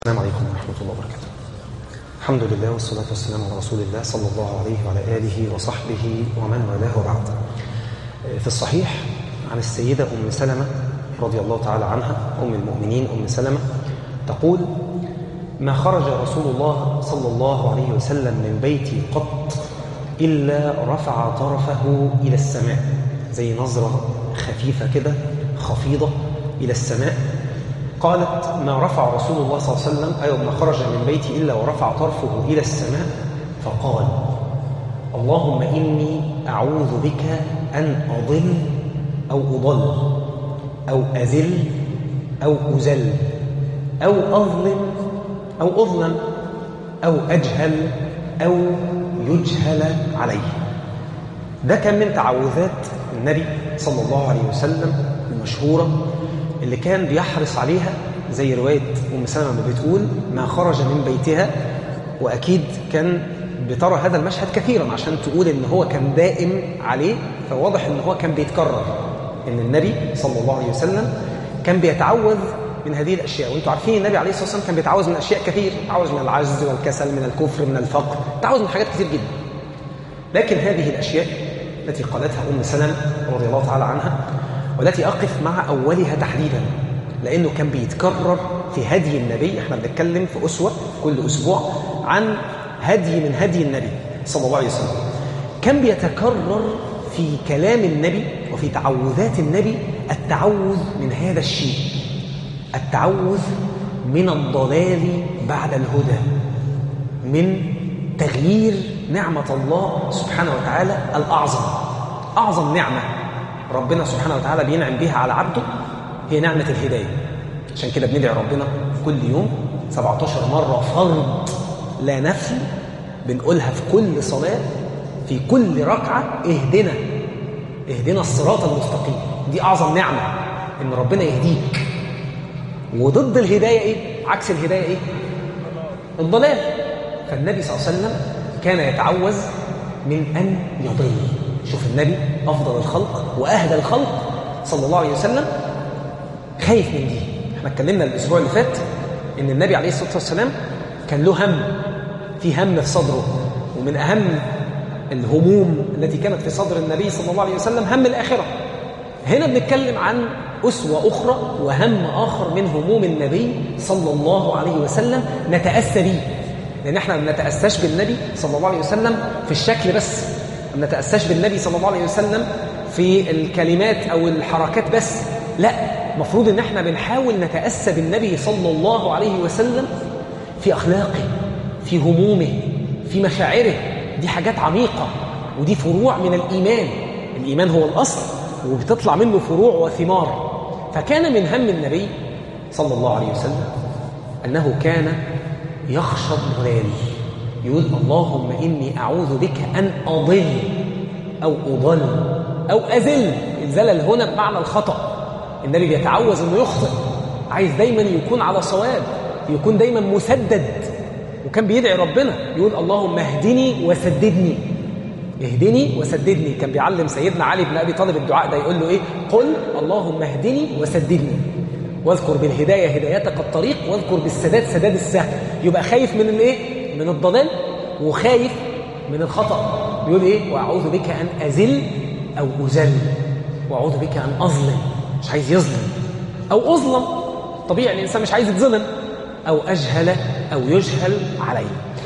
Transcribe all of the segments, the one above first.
السلام عليكم ورحمة الله وبركاته الحمد لله والصلاة والسلام على رسول الله صلى الله عليه وعلى آله وصحبه ومن والاه وبعد في الصحيح عن السيدة أم سلمة رضي الله تعالى عنها أم المؤمنين أم سلمة تقول ما خرج رسول الله صلى الله عليه وسلم من بيتي قط إلا رفع طرفه إلى السماء زي نظرة خفيفة كده خفيضة إلى السماء قالت ما رفع رسول الله صلى الله عليه وسلم أي ما خرج من بيتي إلا ورفع طرفه إلى السماء فقال اللهم إني أعوذ بك أن أضل أو أضل أو أذل أو أزل أو أظلم أو أظلم أو أجهل أو يجهل علي ده كان من تعوذات النبي صلى الله عليه وسلم المشهورة اللي كان بيحرص عليها زي رواية أم سلمة ما بتقول ما خرج من بيتها وأكيد كان بترى هذا المشهد كثيرا عشان تقول إن هو كان دائم عليه فواضح إن هو كان بيتكرر إن النبي صلى الله عليه وسلم كان بيتعوذ من هذه الأشياء وانتم عارفين النبي عليه الصلاة والسلام كان بيتعوذ من أشياء كثير يتعوذ من العجز والكسل من الكفر من الفقر يتعوذ من حاجات كثير جدا لكن هذه الأشياء التي قالتها أم سلمة رضي الله تعالى عنها والتي أقف مع أولها تحديدا لأنه كان بيتكرر في هدي النبي احنا بنتكلم في أسوة كل أسبوع عن هدي من هدي النبي صلى الله عليه وسلم كان بيتكرر في كلام النبي وفي تعوذات النبي التعوذ من هذا الشيء التعوذ من الضلال بعد الهدى من تغيير نعمة الله سبحانه وتعالى الأعظم أعظم نعمة ربنا سبحانه وتعالى بينعم بيها على عبده هي نعمة الهداية عشان كده بندعي ربنا كل يوم 17 مرة فرض لا نفل بنقولها في كل صلاة في كل ركعة اهدنا اهدنا الصراط المستقيم دي أعظم نعمة إن ربنا يهديك وضد الهداية إيه؟ عكس الهداية إيه؟ الضلال فالنبي صلى الله عليه وسلم كان يتعوذ من أن يضل شوف النبي أفضل الخلق وأهدى الخلق صلى الله عليه وسلم خايف من دي احنا اتكلمنا الأسبوع اللي فات إن النبي عليه الصلاة والسلام كان له هم في هم في صدره ومن أهم الهموم التي كانت في صدر النبي صلى الله عليه وسلم هم الآخرة هنا بنتكلم عن أسوة أخرى وهم آخر من هموم النبي صلى الله عليه وسلم نتأسى به لأن احنا ما بنتأساش بالنبي صلى الله عليه وسلم في الشكل بس ما بنتأساش بالنبي صلى الله عليه وسلم في الكلمات أو الحركات بس لا مفروض ان احنا بنحاول نتأسى بالنبي صلى الله عليه وسلم في أخلاقه في همومه في مشاعره دي حاجات عميقة ودي فروع من الإيمان الإيمان هو الأصل وبتطلع منه فروع وثمار فكان من هم النبي صلى الله عليه وسلم أنه كان يخشى الضلال يقول اللهم إني أعوذ بك أن أضل أو أضل أو أزل الزلل هنا بمعنى الخطأ النبي بيتعوذ أنه يخطئ عايز دايما يكون على صواب يكون دايما مسدد وكان بيدعي ربنا يقول اللهم اهدني وسددني اهدني وسددني كان بيعلم سيدنا علي بن أبي طالب الدعاء ده يقول له إيه قل اللهم اهدني وسددني واذكر بالهداية هدايتك الطريق واذكر بالسداد سداد السهل يبقى خايف من الايه من الضلال وخايف من الخطأ بيقول ايه واعوذ بك ان ازل او ازل واعوذ بك ان اظلم مش عايز يظلم او اظلم طبيعي الانسان مش عايز يتظلم او اجهل او يجهل علي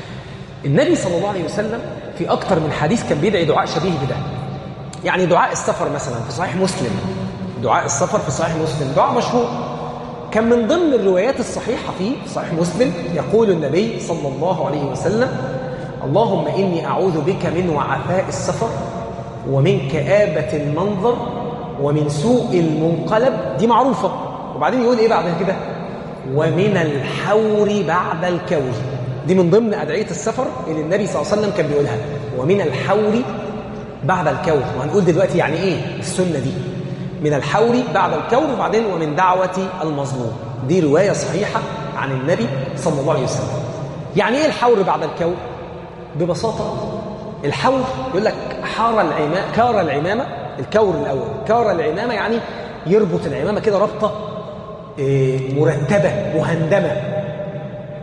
النبي صلى الله عليه وسلم في اكتر من حديث كان بيدعي دعاء شبيه بده يعني دعاء السفر مثلا في صحيح مسلم دعاء السفر في صحيح مسلم دعاء مشهور كان من ضمن الروايات الصحيحة في صحيح مسلم يقول النبي صلى الله عليه وسلم اللهم إني أعوذ بك من وعثاء السفر ومن كآبة المنظر ومن سوء المنقلب دي معروفة وبعدين يقول إيه بعد كده ومن الحور بعد الكور دي من ضمن أدعية السفر اللي النبي صلى الله عليه وسلم كان بيقولها ومن الحور بعد الكور وهنقول دلوقتي يعني إيه السنة دي من الحور بعد الكور وبعدين ومن دعوة المظلوم دي رواية صحيحة عن النبي صلى الله عليه وسلم يعني ايه الحور بعد الكور ببساطة الحور يقول لك حار العمامة كار العمامة الكور الأول كار العمامة يعني يربط العمامة كده ربطة مرتبة مهندمة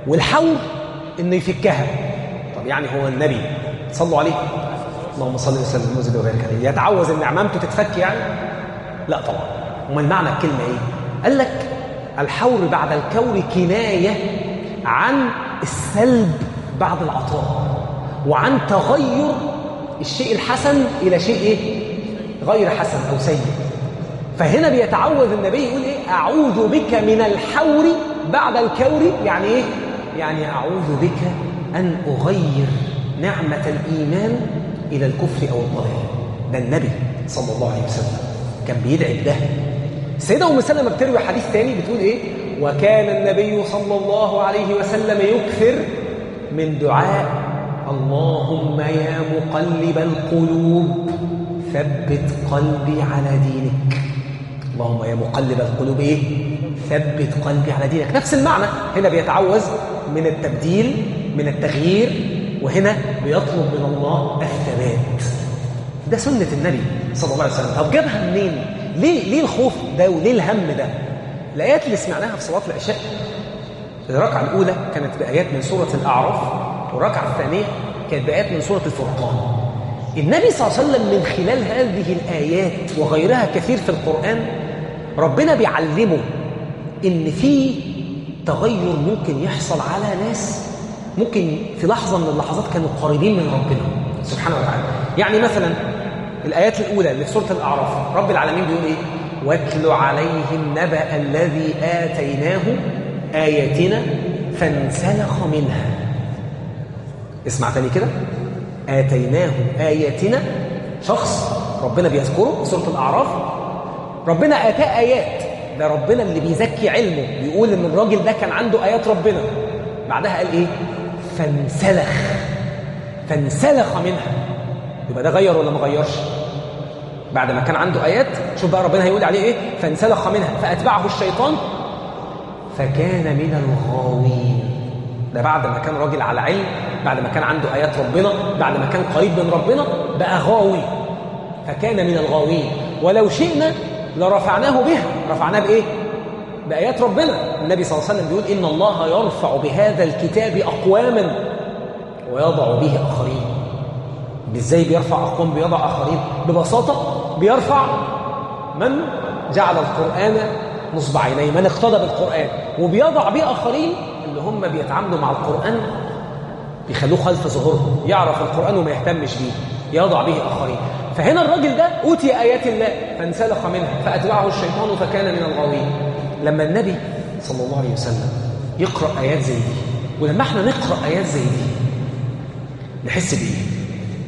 والحور انه يفكها طب يعني هو النبي صلوا عليه اللهم صل وسلم وزد وبارك عليه يتعوذ ان عمامته تتفك يعني لا طبعا امال معنى الكلمه ايه قال لك الحور بعد الكور كنايه عن السلب بعد العطاء وعن تغير الشيء الحسن الى شيء ايه غير حسن او سيء فهنا بيتعوذ النبي يقول ايه اعوذ بك من الحور بعد الكور يعني ايه يعني اعوذ بك ان اغير نعمه الايمان الى الكفر او الضلال ده النبي صلى الله عليه وسلم كان بيدعي بده السيده ام سلمه بتروي حديث تاني بتقول ايه وكان النبي صلى الله عليه وسلم يكثر من دعاء اللهم يا مقلب القلوب ثبت قلبي على دينك اللهم يا مقلب القلوب ايه ثبت قلبي على دينك نفس المعنى هنا بيتعوذ من التبديل من التغيير وهنا بيطلب من الله الثبات ده سنة النبي صلى الله عليه وسلم طب جابها منين ليه ليه الخوف ده وليه الهم ده الايات اللي سمعناها في صلاه العشاء الركعه الاولى كانت بايات من سوره الاعراف والركعه الثانيه كانت بايات من سوره الفرقان النبي صلى الله عليه وسلم من خلال هذه الايات وغيرها كثير في القران ربنا بيعلمه ان في تغير ممكن يحصل على ناس ممكن في لحظه من اللحظات كانوا قريبين من ربنا سبحانه وتعالى يعني مثلا الآيات الأولى اللي في سورة الأعراف رب العالمين بيقول إيه واتل عليهم نبأ الذي آتيناه آياتنا فانسلخ منها اسمع تاني كده آتيناه آياتنا شخص ربنا بيذكره في سورة الأعراف ربنا آتاه آيات ده ربنا اللي بيزكي علمه بيقول إن الراجل ده كان عنده آيات ربنا بعدها قال إيه فانسلخ فانسلخ منها يبقى ده غير ولا ما غيرش بعد ما كان عنده آيات شوف بقى ربنا هيقول عليه إيه فانسلخ منها فأتبعه الشيطان فكان من الغاوين ده بعد ما كان راجل على علم بعد ما كان عنده آيات ربنا بعد ما كان قريب من ربنا بقى غاوي فكان من الغاوين ولو شئنا لرفعناه بها رفعناه بإيه؟ بآيات ربنا النبي صلى الله عليه وسلم بيقول إن الله يرفع بهذا الكتاب أقواما ويضع به آخرين ازاي بيرفع اقوام بيضع اخرين ببساطه بيرفع من جعل القران نصب عينيه من اقتدى بالقران وبيضع به اخرين اللي هم بيتعاملوا مع القران بيخلوه خلف ظهورهم يعرف القران وما يهتمش بيه يضع به اخرين فهنا الراجل ده اوتي ايات الله فانسلخ منها فاتبعه الشيطان فكان من الغاوين لما النبي صلى الله عليه وسلم يقرا ايات زي دي ولما احنا نقرا ايات زي دي نحس بايه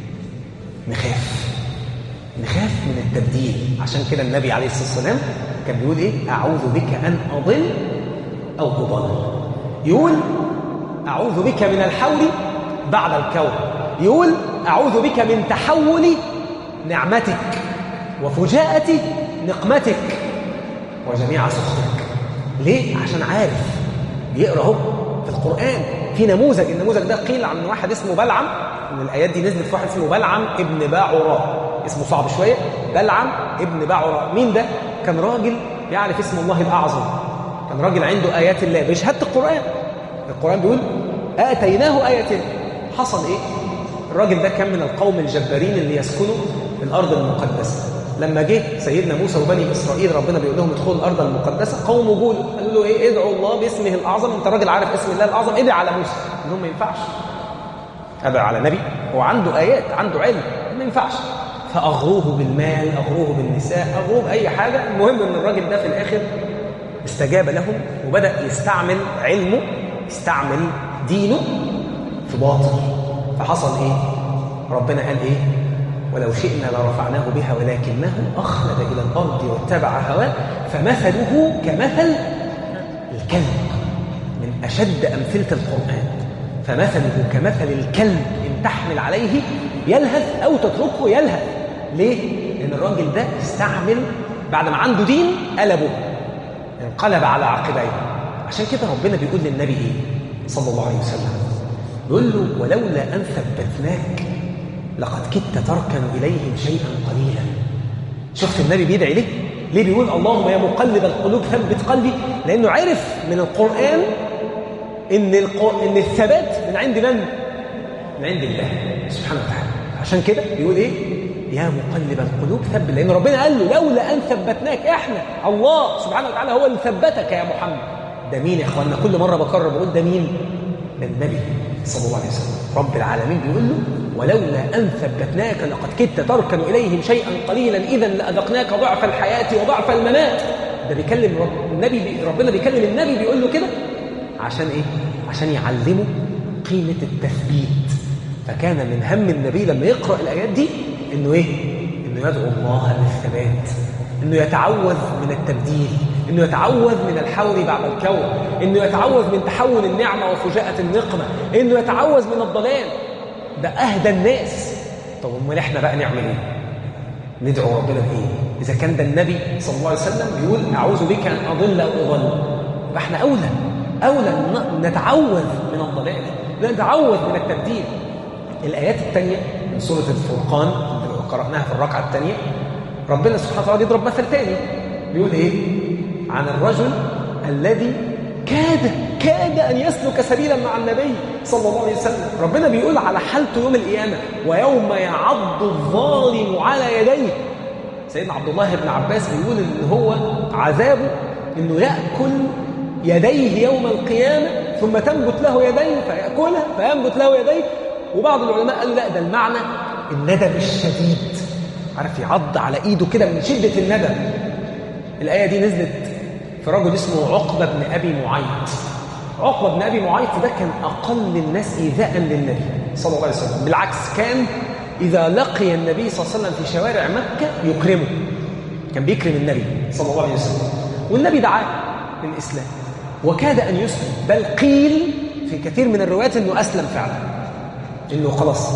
نخاف نخاف من التبديل عشان كده النبي عليه الصلاة والسلام كان بيقول إيه أعوذ بك أن أضل أو أضل يقول أعوذ بك من الحول بعد الكون يقول أعوذ بك من تحول نعمتك وفجاءة نقمتك وجميع سخطك ليه؟ عشان عارف بيقرأ اهو في القرآن في نموذج النموذج ده قيل عن واحد اسمه بلعم ان الايات دي نزلت في واحد اسمه بلعم ابن باعوراء اسمه صعب شويه بلعم ابن باعوراء مين ده كان راجل يعرف اسم الله الاعظم كان راجل عنده ايات الله بشهاده القران القران بيقول اتيناه اياتنا حصل ايه الراجل ده كان من القوم الجبارين اللي يسكنوا الارض المقدسه لما جه سيدنا موسى وبني اسرائيل ربنا بيقول لهم ادخلوا الارض المقدسه قوم جول قالوا له ايه ادعوا الله باسمه الاعظم انت راجل عارف اسم الله الاعظم ادعي على موسى قال لهم ما ينفعش ادعي على نبي هو عنده ايات عنده علم ما ينفعش فاغروه بالمال اغروه بالنساء اغروه باي حاجه المهم ان الراجل ده في الاخر استجاب لهم وبدا يستعمل علمه يستعمل دينه في باطل فحصل ايه ربنا قال ايه ولو شئنا لرفعناه بها ولكنه أخلد إلى الأرض واتبع هواه فمثله كمثل الكلب من أشد أمثلة القرآن فمثله كمثل الكلب إن تحمل عليه يلهث أو تتركه يلهث ليه؟ لأن الراجل ده استعمل بعد ما عنده دين قلبه انقلب على عقبيه عشان كده ربنا بيقول للنبي إيه؟ صلى الله عليه وسلم بيقول له ولولا أن ثبتناك لقد كدت تركن إليهم شيئا قليلا شفت النبي بيدعي ليه؟ ليه بيقول اللهم يا مقلب القلوب ثبت قلبي لأنه عرف من القرآن ان القو... ان الثبات من عند من من عند الله سبحانه وتعالى عشان كده بيقول ايه يا مقلب القلوب ثبت لان ربنا قال له لولا ان ثبتناك احنا الله سبحانه وتعالى هو اللي ثبتك يا محمد ده مين يا اخوانا كل مره بكرر بقول ده مين ده النبي صلى الله عليه وسلم رب العالمين بيقول له ولولا ان ثبتناك لقد كدت تركن اليهم شيئا قليلا اذا لاذقناك ضعف الحياه وضعف الممات ده بيكلم رب النبي بي ربنا بيكلم النبي بيقول له كده عشان ايه عشان يعلمه قيمه التثبيت فكان من هم النبي لما يقرا الايات دي انه ايه انه يدعو الله للثبات انه يتعوذ من التبديل انه يتعوذ من الحول بعد الكون انه يتعوذ من تحول النعمه وفجاءه النقمه انه يتعوذ من الضلال ده اهدى الناس طب امال احنا بقى نعمل ايه ندعو ربنا بايه اذا كان ده النبي صلى الله عليه وسلم بيقول اعوذ بك ان اضل او اضل فاحنا اولى اولى نتعوذ من الضلال نتعوذ من التبديل الايات الثانيه من سوره الفرقان اللي قراناها في الركعه الثانيه ربنا سبحانه وتعالى يضرب مثل ثاني بيقول ايه عن الرجل الذي كاد كاد ان يسلك سبيلا مع النبي صلى الله عليه وسلم ربنا بيقول على حالته يوم القيامه ويوم يعض الظالم على يديه سيدنا عبد الله بن عباس بيقول ان هو عذابه انه ياكل يديه يوم القيامه ثم تنبت له يديه فياكلها فينبت له يديه وبعض العلماء قالوا لا ده المعنى الندم الشديد عارف يعض على ايده كده من شده الندم الايه دي نزلت في رجل اسمه عقبه بن ابي معيط عقبه بن ابي معيط ده كان اقل الناس ايذاء للنبي صلى الله عليه وسلم بالعكس كان اذا لقي النبي صلى الله عليه وسلم في شوارع مكه يكرمه كان بيكرم النبي صلى الله عليه وسلم والنبي دعاه للاسلام وكاد ان يسلم بل قيل في كثير من الروايات انه اسلم فعلا انه خلاص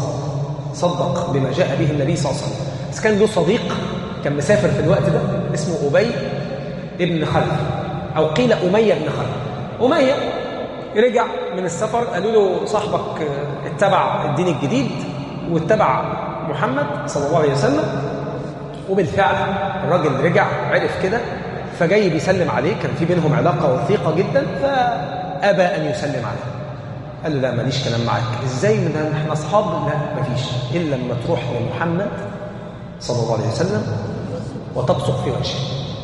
صدق بما جاء به النبي صلى الله عليه وسلم بس كان له صديق كان مسافر في الوقت ده اسمه ابي ابن خلف او قيل اميه بن خلف اميه رجع من السفر قالوا له صاحبك اتبع الدين الجديد واتبع محمد صلى الله عليه وسلم وبالفعل الراجل رجع عرف كده فجاي بيسلم عليه كان في بينهم علاقه وثيقه جدا فابى ان يسلم عليه قال له لا ماليش كلام معاك ازاي من احنا اصحاب لا مفيش الا لما تروح لمحمد صلى الله عليه وسلم وتبصق في وجهه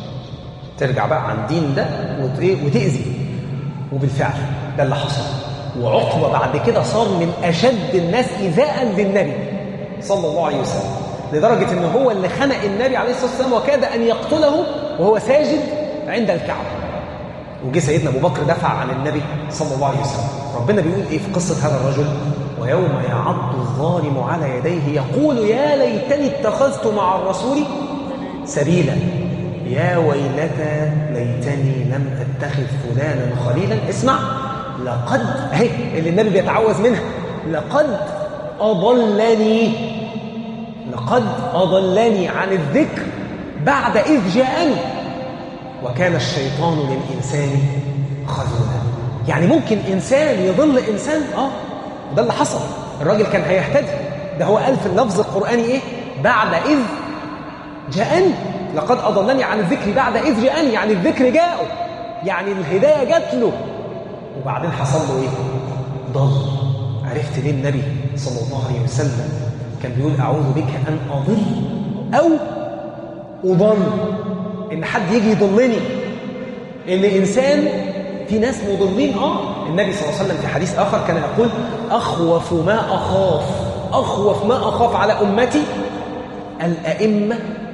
ترجع بقى عن دين ده وتأذي وبالفعل ده اللي حصل وعقبة بعد كده صار من أشد الناس إيذاء للنبي صلى الله عليه وسلم لدرجة أنه هو اللي خنق النبي عليه الصلاة والسلام وكاد أن يقتله وهو ساجد عند الكعبة وجه سيدنا أبو بكر دفع عن النبي صلى الله عليه وسلم ربنا بيقول إيه في قصة هذا الرجل ويوم يعض الظالم على يديه يقول يا ليتني اتخذت مع الرسول سبيلا يا ويلتى ليتني لم اتخذ فلانا خليلا اسمع لقد اهي اللي النبي بيتعوذ منها لقد اضلني لقد اضلني عن الذكر بعد اذ جاءني وكان الشيطان للانسان خذولا يعني ممكن انسان يضل انسان اه ده اللي حصل الراجل كان هيهتدي ده هو قال في اللفظ القراني ايه بعد اذ جاءني لقد أضلني عن الذكر بعد إذ جاءني يعني الذكر جاءه يعني الهداية جات له وبعدين حصل له إيه؟ ضل عرفت ليه النبي صلى الله عليه وسلم كان بيقول أعوذ بك أن أضل أو أضل إن حد يجي يضلني إن إنسان في ناس مضلين آه النبي صلى الله عليه وسلم في حديث آخر كان يقول أخوف ما أخاف أخوف ما أخاف على أمتي الأئمة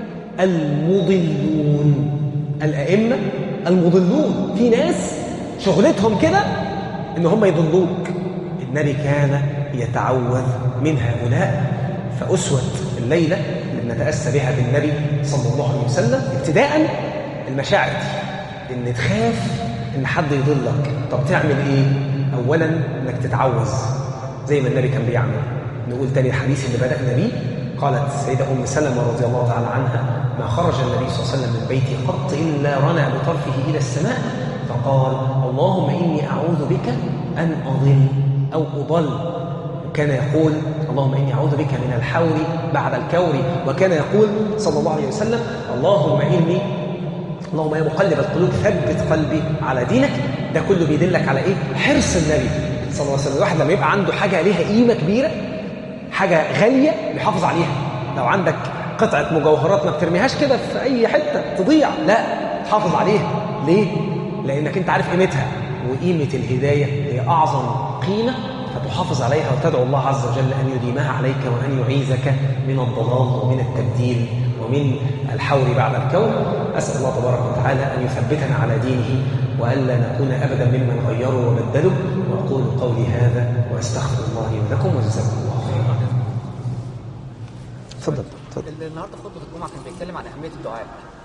المضلون الأئمة المضلون في ناس شغلتهم كده إن هم يضلوك النبي كان يتعوذ من هؤلاء فأسوة الليلة اللي نتأسى بها بالنبي صلى الله عليه وسلم ابتداء المشاعر دي إن تخاف إن حد يضلك طب تعمل إيه؟ أولا إنك تتعوذ زي ما النبي كان بيعمل نقول تاني الحديث اللي بدأنا بيه قالت السيدة أم سلمة رضي الله تعالى عنها ما خرج النبي صلى الله عليه وسلم من بيته قط إلا رنى بطرفه إلى السماء فقال اللهم إني أعوذ بك أن أضل أو أضل وكان يقول اللهم إني أعوذ بك من الحور بعد الكور وكان يقول صلى الله عليه وسلم اللهم إني اللهم يا مقلب القلوب ثبت قلبي على دينك ده كله بيدلك على ايه حرص النبي صلى الله عليه وسلم الواحد لما يبقى عنده حاجه ليها قيمه كبيره حاجه غاليه بيحافظ عليها لو عندك قطعه مجوهرات ما بترميهاش كده في اي حته تضيع لا تحافظ عليها ليه لانك انت عارف قيمتها وقيمه الهدايه هي اعظم قيمه فتحافظ عليها وتدعو الله عز وجل ان يديمها عليك وان يعيذك من الضلال ومن التبديل ومن الحور بعد الكون اسال الله تبارك وتعالى ان يثبتنا على دينه والا نكون ابدا ممن غيروا وبدلوا واقول قولي هذا واستغفر الله لي ولكم وجزاكم الله خيرا اتفضل اتفضل النهارده خطبه الجمعه كان بيتكلم عن اهميه الدعاء